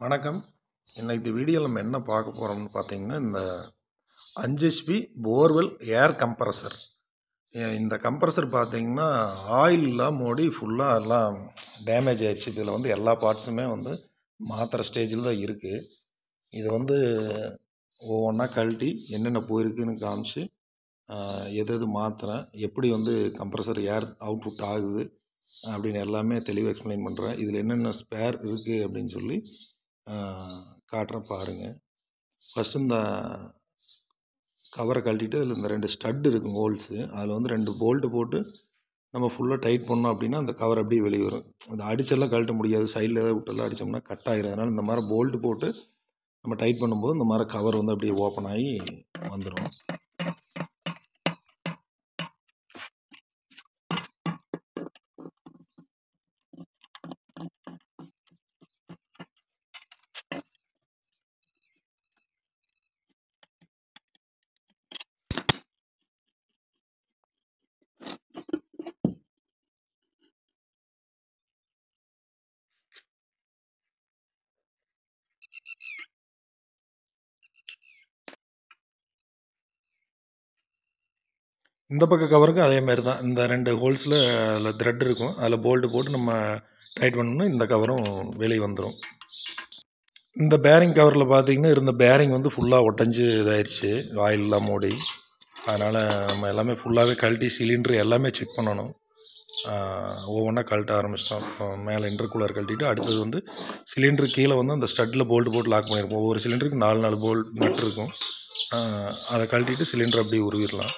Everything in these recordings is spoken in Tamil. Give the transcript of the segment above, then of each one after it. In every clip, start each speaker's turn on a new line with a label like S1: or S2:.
S1: வணக்கம் இன்னைக்கு இந்த வீடியோவில் நம்ம என்ன பார்க்க போகிறோம்னு பார்த்தீங்கன்னா இந்த அஞ்சு ஹெச்பி போர்வெல் ஏர் கம்ப்ரஸர் இந்த கம்ப்ரஸர் பார்த்தீங்கன்னா ஆயில் எல்லாம் மூடி ஃபுல்லாக எல்லாம் டேமேஜ் ஆயிடுச்சு இதில் வந்து எல்லா பார்ட்ஸுமே வந்து மாத்திர ஸ்டேஜில் தான் இருக்குது இது வந்து ஒவ்வொன்றா கழட்டி என்னென்ன போயிருக்குன்னு காமிச்சு ஆஹ், எது எது மாற்றுறேன் எப்படி வந்து கம்ப்ரஸர் ஏர் அவுட்புட் ஆகுது அப்படின்னு எல்லாமே தெளிவாக எக்ஸ்பிளைன் பண்ணுறேன் இதில் என்னென்ன ஸ்பேர் இருக்குது அப்படின்னு சொல்லி ஆஹ், காட்டுறேன் பாருங்கள் ஃபஸ்ட்டு இந்த கவரை கழட்டிட்டு அதில் இந்த ரெண்டு ஸ்டட் இருக்கும் ஹோல்ஸு அதில் வந்து ரெண்டு போல்ட்டு போட்டு நம்ம ஃபுல்லாக டைட் பண்ணோம் அப்படின்னா அந்த கவர் அப்படியே வெளியே வரும் அது அடிச்செல்லாம் கழட்ட முடியாது சைடில் ஏதாவது விட்டெல்லாம் அடித்தோம்னா கட் ஆயிரும் அதனால் இந்த மாதிரி போல்ட்டு போட்டு நம்ம டைட் பண்ணும்போது இந்த மாதிரி கவர் வந்து அப்படியே ஓப்பன் ஆகி வந்துடும் இந்த பக்க கவருக்கும் அதே மாதிரி தான் இந்த ரெண்டு ஹோல்ஸில் அதில் த்ரெட் இருக்கும் அதில் போல்ட்டு போட்டு நம்ம டைட் பண்ணோம்னா இந்த கவரும் வெளியே வந்துடும் இந்த பேரிங் கவரில் பார்த்தீங்கன்னா இருந்த பேரிங் வந்து ஃபுல்லாக ஒட்டஞ்சு இதாயிருச்சு ஆயிலெலாம் மூடி அதனால் நம்ம எல்லாமே ஃபுல்லாகவே கழட்டி சிலிண்ட்ரு எல்லாமே செக் பண்ணணும் ஒவ்வொன்றா கழட்ட ஆரம்பிச்சிட்டோம் மேலே இன்டர்கூலர் கழட்டிட்டு அடுத்தது வந்து சிலிண்டரு கீழே வந்து அந்த ஸ்டட்டில் போல்ட்டு போட்டு லாக் பண்ணியிருப்போம் ஒவ்வொரு சிலிண்டருக்கு நாலு நாலு போல்ட் நட் இருக்கும் ஆஹ் அதை கழட்டிட்டு சிலிண்டர் அப்படியே உருவிடலாம்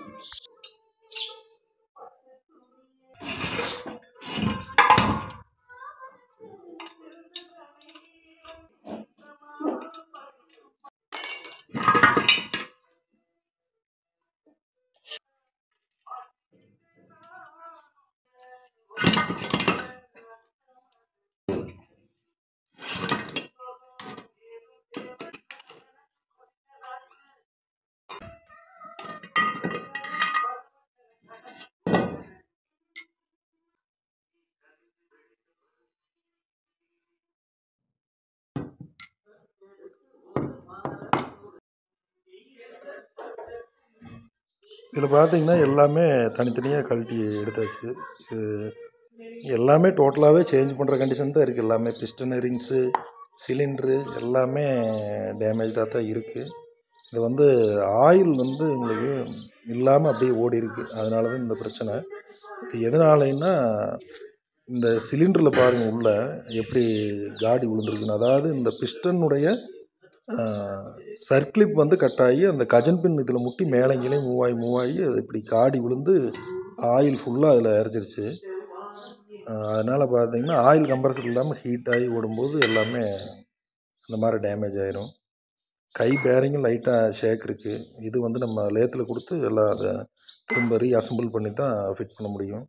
S1: இதில் பார்த்தீங்கன்னா எல்லாமே தனித்தனியாக கழட்டி எடுத்தாச்சு இது எல்லாமே டோட்டலாகவே சேஞ்ச் பண்ணுற கண்டிஷன் தான் இருக்குது எல்லாமே பிஸ்டன் ரிங்ஸு சிலிண்ட்ரு எல்லாமே டேமேஜாக தான் இருக்குது இது வந்து ஆயில் வந்து உங்களுக்கு இல்லாமல் அப்படியே ஓடி இருக்கு அதனால தான் இந்த பிரச்சனை இது எதனாலன்னா இந்த சிலிண்டரில் பாருங்கள் உள்ள எப்படி காடி விழுந்திருக்குன்னு அதாவது இந்த பிஸ்டனுடைய சர்க்ளிப் வந்து கட் ஆகி அந்த கஜன் பின் இதில் முட்டி மேலே கீழே மூவ் ஆகி மூவ் ஆகி அது இப்படி காடி விழுந்து ஆயில் ஃபுல்லாக அதில் இறச்சிருச்சு அதனால் பார்த்தீங்கன்னா ஆயில் கம்ப்ரஸர் இல்லாமல் ஹீட் ஆகி ஓடும்போது எல்லாமே இந்த மாதிரி டேமேஜ் ஆயிரும் கை பேரிங்கும் லைட்டாக ஷேக் இருக்குது இது வந்து நம்ம லேத்தில் கொடுத்து எல்லாம் அதை திரும்ப ரீஅசம்பிள் பண்ணி தான் ஃபிட் பண்ண முடியும்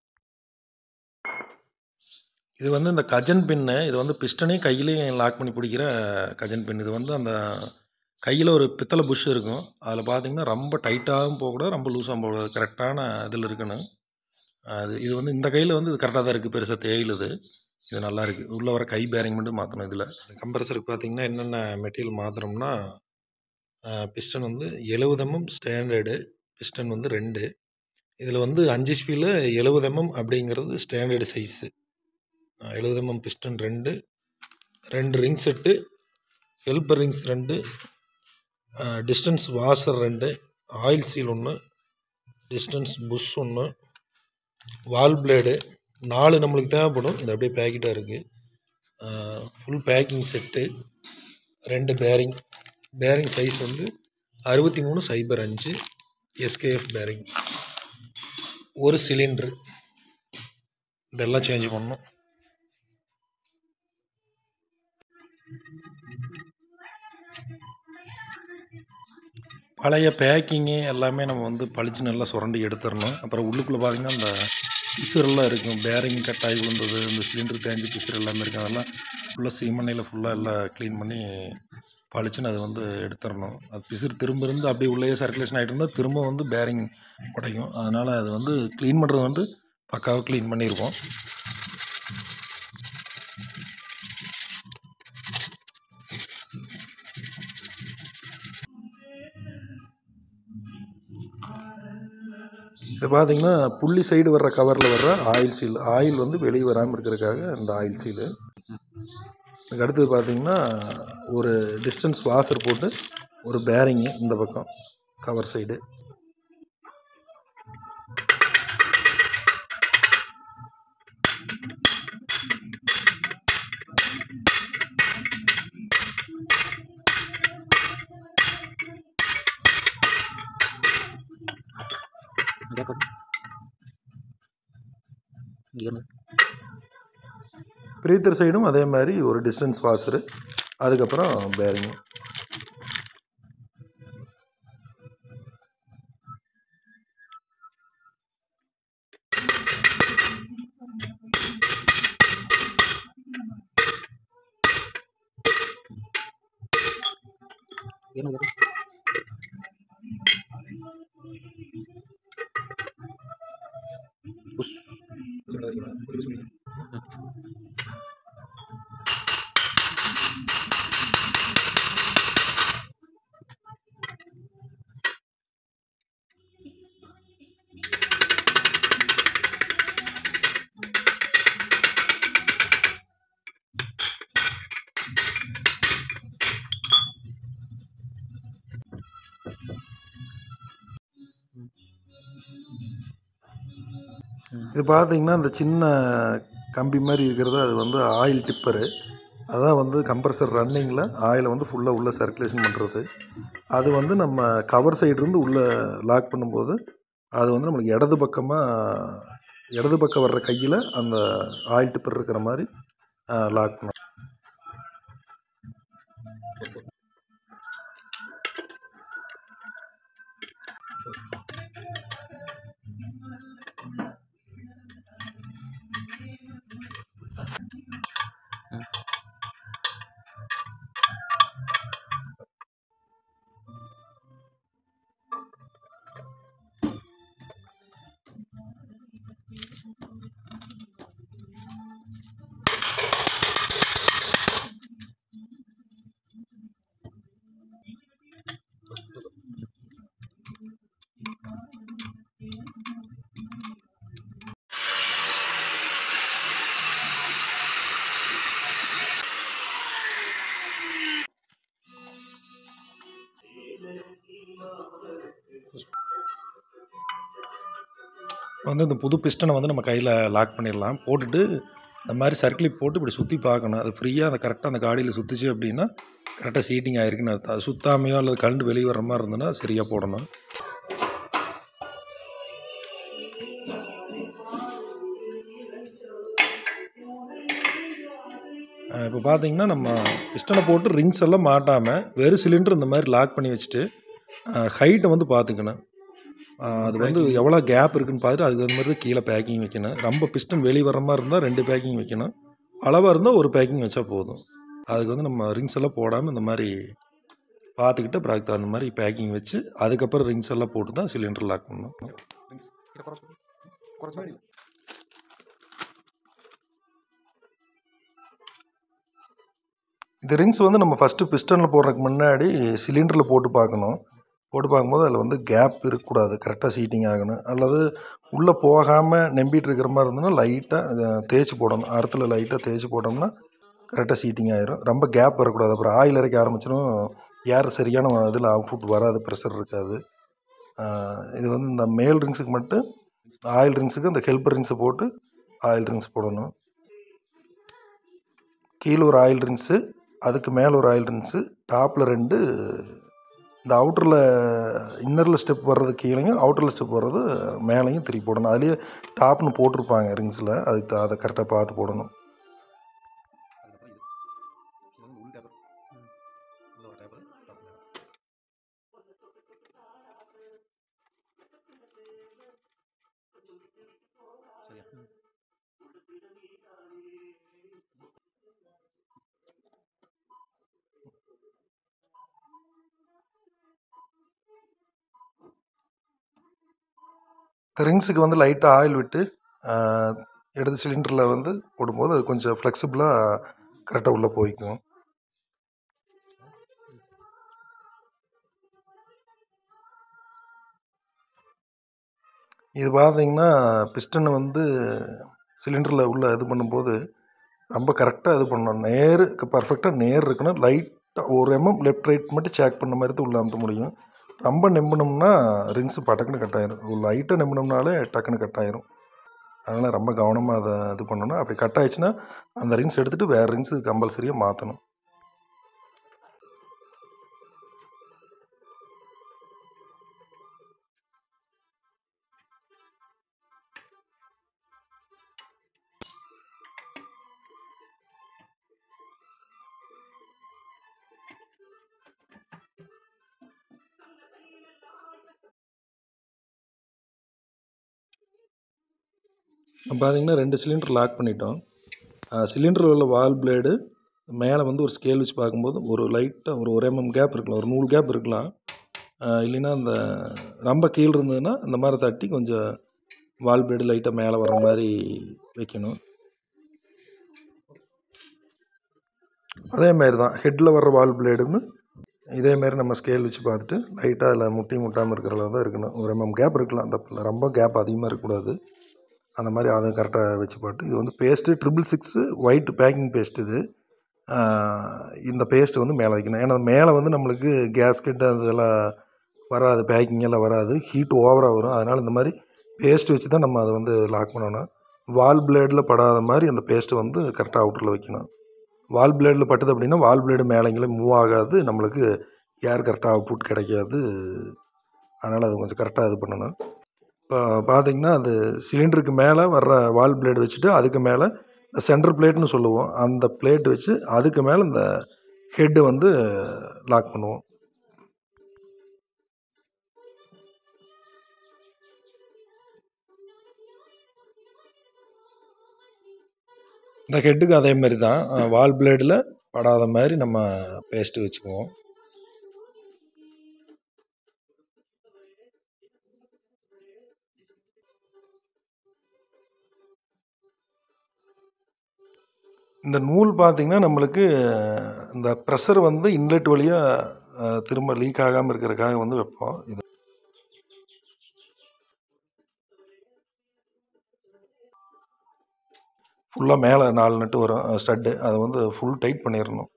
S1: இது வந்து இந்த கஜன் பின்னு இது வந்து பிஸ்டனையும் கையிலையும் லாக் பண்ணி பிடிக்கிற கஜன் பின் இது வந்து அந்த கையில் ஒரு பித்தளை புஷ் இருக்கும் அதில் பார்த்தீங்கன்னா ரொம்ப டைட்டாகவும் போகக்கூடாது ரொம்ப லூஸாகவும் போகக்கூடாது கரெக்டான இதில் இருக்கணும் அது இது வந்து இந்த கையில் வந்து இது கரெக்டாக தான் இருக்குது பெருசாக தேயிலுது இது நல்லா இருக்குது உள்ளே வர கை பேரிங் மட்டும் மாற்றணும் இதில் கம்ப்ரஸருக்கு பார்த்தீங்கன்னா என்னென்ன மெட்டீரியல் மாற்றுறோம்னா பிஸ்டன் வந்து எழுபது எம்எம் ஸ்டாண்டர்டு பிஸ்டன் வந்து ரெண்டு இதில் வந்து அஞ்சு ஸ்பீடில் எழுபது எம்எம் அப்படிங்கிறது ஸ்டாண்டர்டு சைஸு எழுபது எம்எம் பிஸ்டன் ரெண்டு ரெண்டு ரிங் செட்டு ஹெல்பர் ரிங்ஸ் ரெண்டு டிஸ்டன்ஸ் வாஷர் ரெண்டு ஆயில் சீல் ஒன்று டிஸ்டன்ஸ் புஷ் ஒன்று வால் பிளேடு நாலு நம்மளுக்கு தேவைப்படும் இது அப்படியே பேக்கெட்டாக இருக்குது ஃபுல் பேக்கிங் செட்டு ரெண்டு பேரிங் பேரிங் சைஸ் வந்து அறுபத்தி மூணு சைபர் அஞ்சு எஸ்கேஎஃப் பேரிங் ஒரு சிலிண்ட்ரு இதெல்லாம் சேஞ்ச் பண்ணணும் பழைய பேக்கிங்கு எல்லாமே நம்ம வந்து பளிச்சு நல்லா சுரண்டி எடுத்துடணும் அப்புறம் உள்ளுக்குள்ளே பார்த்திங்கன்னா அந்த பிசுரெல்லாம் இருக்கும் பேரிங் கட் ஆகி விழுந்தது இந்த சிலிண்டர் தேஞ்சு பிசுறு எல்லாமே இருக்கும் அதெல்லாம் ஃபுல்லாக சீமண்ணையில் ஃபுல்லாக எல்லாம் க்ளீன் பண்ணி பளிச்சுன்னு அது வந்து எடுத்துடணும் அது பிசுறு திரும்ப இருந்து அப்படியே உள்ளே சர்க்குலேஷன் ஆகிட்டு இருந்தால் திரும்ப வந்து பேரிங் உடைக்கும் அதனால் அது வந்து க்ளீன் பண்ணுறது வந்து பக்காவாக க்ளீன் பண்ணியிருக்கோம் இது பார்த்தீங்கன்னா புள்ளி சைடு வர்ற கவரில் வர்ற ஆயில் சீல் ஆயில் வந்து வெளியே வராமல் இருக்கிறதுக்காக இந்த ஆயில் சீலு அதுக்கு அடுத்தது பார்த்தீங்கன்னா ஒரு டிஸ்டன்ஸ் வாசர் போட்டு ஒரு பேரிங்கு இந்த பக்கம் கவர் சைடு
S2: கேப் இங்கே இருந்து
S1: பிரீத்தர் சைடும் அதே மாதிரி ஒரு டிஸ்டன்ஸ் வாசரு அதுக்கப்புறம் பேரிங்கு
S2: ಏನು கேப் புஷ்
S1: இது பார்த்தீங்கன்னா இந்த சின்ன கம்பி மாதிரி இருக்கிறது அது வந்து ஆயில் டிப்பரு அதான் வந்து கம்ப்ரஸர் ரன்னிங்கில் ஆயிலை வந்து ஃபுல்லாக உள்ளே சர்க்குலேஷன் பண்ணுறது அது வந்து நம்ம கவர் சைடுலேருந்து உள்ளே லாக் பண்ணும்போது அது வந்து நம்மளுக்கு இடது பக்கமாக இடது பக்கம் வர்ற கையில் அந்த ஆயில் டிப்பர் இருக்கிற மாதிரி லாக் பண்ணணும் வந்து இந்த புது பிஸ்டனை வந்து நம்ம கையில் லாக் பண்ணிடலாம் போட்டுட்டு இந்த மாதிரி சர்க்கிளிப் போட்டு இப்படி சுற்றி பார்க்கணும் அது ஃப்ரீயாக அந்த கரெக்டாக அந்த காடியில் சுற்றுச்சு அப்படின்னா கரெக்டாக சீட்டிங் ஆகிருக்குன்னு அர்த்தம் அது சுத்தாமையோ அல்லது கலண்டு வெளியே வர மாதிரி இருந்ததுன்னா சரியாக போடணும் இப்போ பார்த்தீங்கன்னா நம்ம பிஸ்டனை போட்டு ரிங்ஸ் எல்லாம் மாட்டாமல் வெறும் சிலிண்டர் இந்த மாதிரி லாக் பண்ணி வச்சுட்டு ஹைட்டை வந்து பார்த்துக்கணும் ஆஹ் அது வந்து எவ்வளோ கேப் இருக்குன்னு பார்த்துட்டு அதுக்கு தகுந்த மாதிரி தான் கீழே பேக்கிங் வைக்கணும் ரொம்ப பிஸ்டன் வெளியே வர மாதிரி இருந்தால் ரெண்டு பேக்கிங் வைக்கணும் அளவாக இருந்தால் ஒரு பேக்கிங் வச்சா போதும் அதுக்கு வந்து நம்ம ரிங்ஸ் எல்லாம் போடாமல் இந்த மாதிரி பார்த்துக்கிட்டு அப்புறம் அதுக்கு தகுந்த மாதிரி பேக்கிங் வச்சு அதுக்கப்புறம் ரிங்ஸ் எல்லாம் போட்டு தான் சிலிண்டர் லாக் பண்ணணும்
S2: இதை குறைச்சு குறைச்சு
S1: இந்த ரிங்ஸ் வந்து நம்ம ஃபஸ்ட்டு பிஸ்டனில் போடுறதுக்கு முன்னாடி சிலிண்டரில் போட்டு பார்க்கணும் போட்டு பார்க்கும்போது அதில் வந்து கேப் இருக்கக்கூடாது கரெக்டாக சீட்டிங் ஆகணும் அல்லது உள்ளே போகாமல் நம்பிட்டு இருக்கிற மாதிரி இருந்ததுன்னா லைட்டாக தேய்ச்சி போடணும் அறுத்தில் லைட்டாக தேய்ச்சி போட்டோம்னா கரெக்டாக சீட்டிங் ஆயிரும் ரொம்ப கேப் வரக்கூடாது அப்புறம் ஆயில் இறக்க ஆரம்பிச்சிடும் ஏர் சரியான இதில் அவுட்புட் வராது ப்ரெஷர் இருக்காது ஆஹ் இது வந்து இந்த மேல் ரிங்ஸுக்கு மட்டும் ஆயில் ரிங்ஸுக்கு இந்த ஹெல்ப்பர் ரிங்ஸை போட்டு ஆயில் ரிங்ஸ் போடணும் கீழே ஒரு ஆயில் ரிங்ஸு அதுக்கு மேலே ஒரு ஆயில் ரிங்ஸு டாப்பில் ரெண்டு இந்த அவுட்டரில் இன்னரில் ஸ்டெப் வர்றது கீழேயும் அவுட்டரில் ஸ்டெப் வர்றது மேலேயும் திருப்பி போடணும் அதுலேயே டாப்னு போட்டிருப்பாங்க ரிங்ஸில் அதுக்கு த- அதை கரெக்டாக பார்த்து போடணும் ரிங்ஸுக்கு வந்து லைட்டாக ஆயில் விட்டு ஆஹ், எடுத்து சிலிண்டரில் வந்து போடும்போது அது கொஞ்சம் ஃப்ளெக்சிபிளாக கரெக்டாக உள்ளே போய்க்கும் இது பார்த்தீங்கன்னா பிஸ்டன் வந்து சிலிண்டரில் உள்ள இது பண்ணும்போது ரொம்ப கரெக்டாக இது பண்ணணும் நேர் பர்ஃபெக்டாக நேர் இருக்கணும் லைட்டாக ஒரு எம்எம் லெஃப்ட் ரைட் மட்டும் சேக் பண்ண மாதிரி தான் உள்ளே அமுத்த முடியும் ரொம்ப நெம்பினோம்னா ரிங்ஸு பட்டக்குன்னு கட் ஆயிரும் லைட்டாக நெம்பினோம்னாலே டக்குன்னு கட் ஆயிரும் அதனால் ரொம்ப கவனமாக அதை இது பண்ணணும் அப்படி கட் ஆயிடுச்சுன்னா அந்த ரிங்ஸ் எடுத்துகிட்டு வேறு ரிங்ஸு கம்பல்சரியாக மாற்றணும் இப்போ பார்த்தீங்கன்னா ரெண்டு சிலிண்டர் லாக் பண்ணிட்டோம் சிலிண்டரில் உள்ள வால் பிளேடு மேலே வந்து ஒரு ஸ்கேல் வச்சு பார்க்கும்போது ஒரு லைட்டாக ஒரு ஒரு எம்எம் கேப் இருக்கலாம் ஒரு நூறு கேப் இருக்கலாம் ஆஹ் இல்லைன்னா அந்த ரொம்ப கீழ் இருந்ததுன்னா இந்த மாதிரி தட்டி கொஞ்சம் வால் பிளேடு லைட்டாக மேலே வர மாதிரி வைக்கணும் அதே மாதிரி தான் ஹெட்டில் வர்ற வால் பிளேடும் இதே மாதிரி நம்ம ஸ்கேல் வச்சு பார்த்துட்டு லைட்டாக அதில் முட்டி முட்டாமல் இருக்கிற அளவு தான் இருக்கணும் ஒரு எம்எம் கேப் இருக்கலாம் தப்பில்லை ரொம்ப கேப் அதிகமாக இருக்கக்கூடாது அந்த மாதிரி அதை கரெக்டாக வச்சு போட்டு இது வந்து paste triple six white packing paste இது ஆஹ் இந்த பேஸ்ட்டு வந்து மேலே வைக்கணும் ஏன்னா மேலே வந்து நம்மளுக்கு கேஸ்கெட் அதெல்லாம் வராது பேக்கிங் எல்லாம் வராது ஹீட் ஓவராக வரும் அதனால் இந்த மாதிரி பேஸ்ட் வச்சு தான் நம்ம அதை வந்து லாக் பண்ணணும் வால் பிளேடில் படாத மாதிரி அந்த பேஸ்ட்டு வந்து கரெக்டாக அவுட்டரில் வைக்கணும் வால் பிளேடில் பட்டுது அப்படின்னா வால் பிளேடு மேலேங்களும் மூவ் ஆகாது நம்மளுக்கு ஏர் கரெக்டாக அவுட்புட் கிடைக்காது அதனால் அது கொஞ்சம் கரெக்டாக இது பண்ணணும் இப்போ பார்த்தீங்கன்னா அது சிலிண்டருக்கு மேலே வர்ற வால் பிளேடு வச்சுட்டு அதுக்கு மேலே இந்த சென்டர் பிளேட்னு சொல்லுவோம் அந்த பிளேட் வச்சு அதுக்கு மேலே இந்த ஹெட்டு வந்து லாக் பண்ணுவோம் இந்த ஹெட்டுக்கு அதே மாதிரி தான் வால் பிளேடில் படாத மாதிரி நம்ம பேஸ்ட்டு வச்சுக்குவோம் இந்த நூல் பார்த்திங்கன்னா நம்மளுக்கு இந்த ப்ரெஷர் வந்து இன்லெட் வழியாக திரும்ப லீக் ஆகாமல் இருக்கிறதுக்காக வந்து வைப்போம் இது ஃபுல்லாக மேலே நாலு நட்டு வரும் ஸ்டட்டு அதை வந்து ஃபுல் டைட் பண்ணிடணும்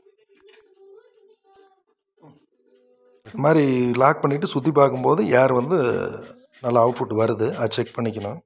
S1: இது மாதிரி லாக் பண்ணிவிட்டு சுற்றி பார்க்கும்போது ஏர் வந்து நல்லா அவுட்புட் வருது அதை செக் பண்ணிக்கணும்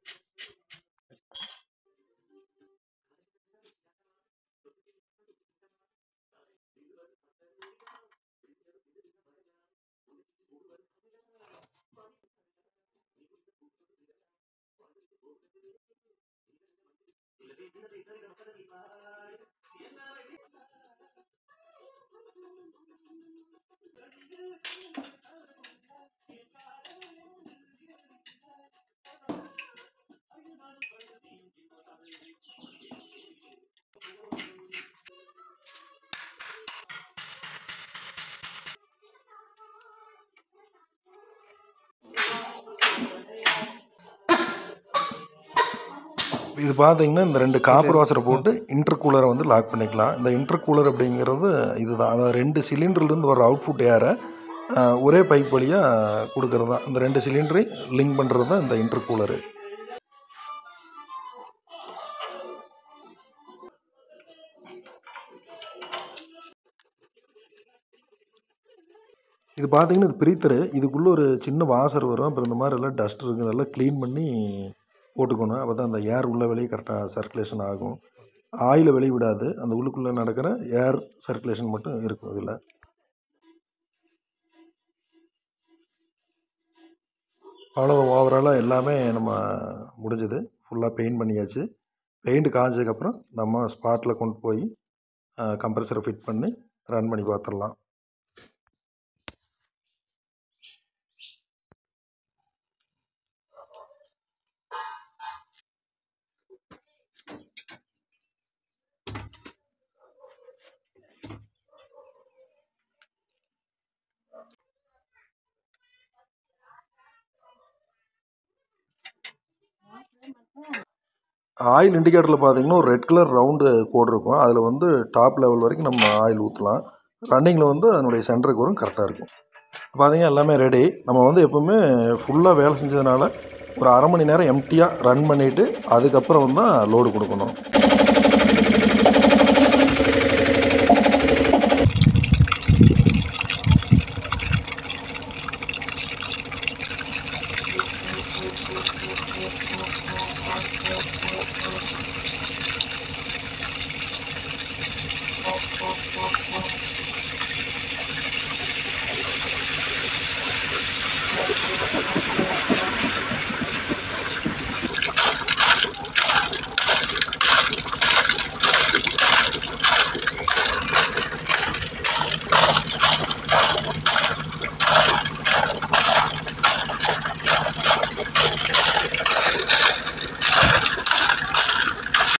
S1: இது பார்த்தீங்கன்னா இந்த ரெண்டு காப்பர் வாசரை போட்டு இன்டர் கூலரை வந்து லாக் பண்ணிக்கலாம் இந்த இன்டர் கூலர் அப்படிங்கிறது இதுதான் அதாவது ரெண்டு சிலிண்டர்லேருந்து வர அவுட்புட் ஏரை ஒரே பைப் வழியாக கொடுக்கறது தான் இந்த ரெண்டு சிலிண்டரையும் லிங்க் பண்ணுறது தான் இந்த இன்டர் கூலரு இது பார்த்தீங்கன்னா இது பிரீத்தரு இதுக்குள்ளே ஒரு சின்ன வாசர் வரும் அப்புறம் இந்த மாதிரி எல்லாம் டஸ்ட் இருக்குது இதெல்லாம் க்ளீன் பண்ணி போட்டுக்கணும் அப்போ தான் அந்த ஏர் உள்ள வெளியே கரெக்டாக சர்க்குலேஷன் ஆகும் ஆயிலை வெளியே விடாது அந்த உள்ளுக்குள்ளே நடக்கிற ஏர் சர்க்குலேஷன் மட்டும் இருக்கும் இதில் அவ்வளோதான் ஓவராலாக எல்லாமே நம்ம முடிஞ்சது ஃபுல்லாக பெயிண்ட் பண்ணியாச்சு பெயிண்ட் காஞ்சதுக்கப்புறம் நம்ம ஸ்பாட்டில் கொண்டு போய் கம்ப்ரெசரை ஃபிட் பண்ணி ரன் பண்ணி பார்த்துடலாம் ஆயில் இண்டிகேட்டரில் பார்த்தீங்கன்னா ஒரு ரெட் கலர் ரவுண்டு கோடு இருக்கும் அதில் வந்து டாப் லெவல் வரைக்கும் நம்ம ஆயில் ஊற்றலாம் ரன்னிங்கில் வந்து அதனுடைய சென்டருக்கு வரும் கரெக்டாக இருக்கும் பார்த்தீங்கன்னா எல்லாமே ரெடி நம்ம வந்து எப்போவுமே ஃபுல்லாக வேலை செஞ்சதுனால ஒரு அரை மணி நேரம் எம்டியாக ரன் பண்ணிவிட்டு அதுக்கப்புறம் தான் லோடு கொடுக்கணும்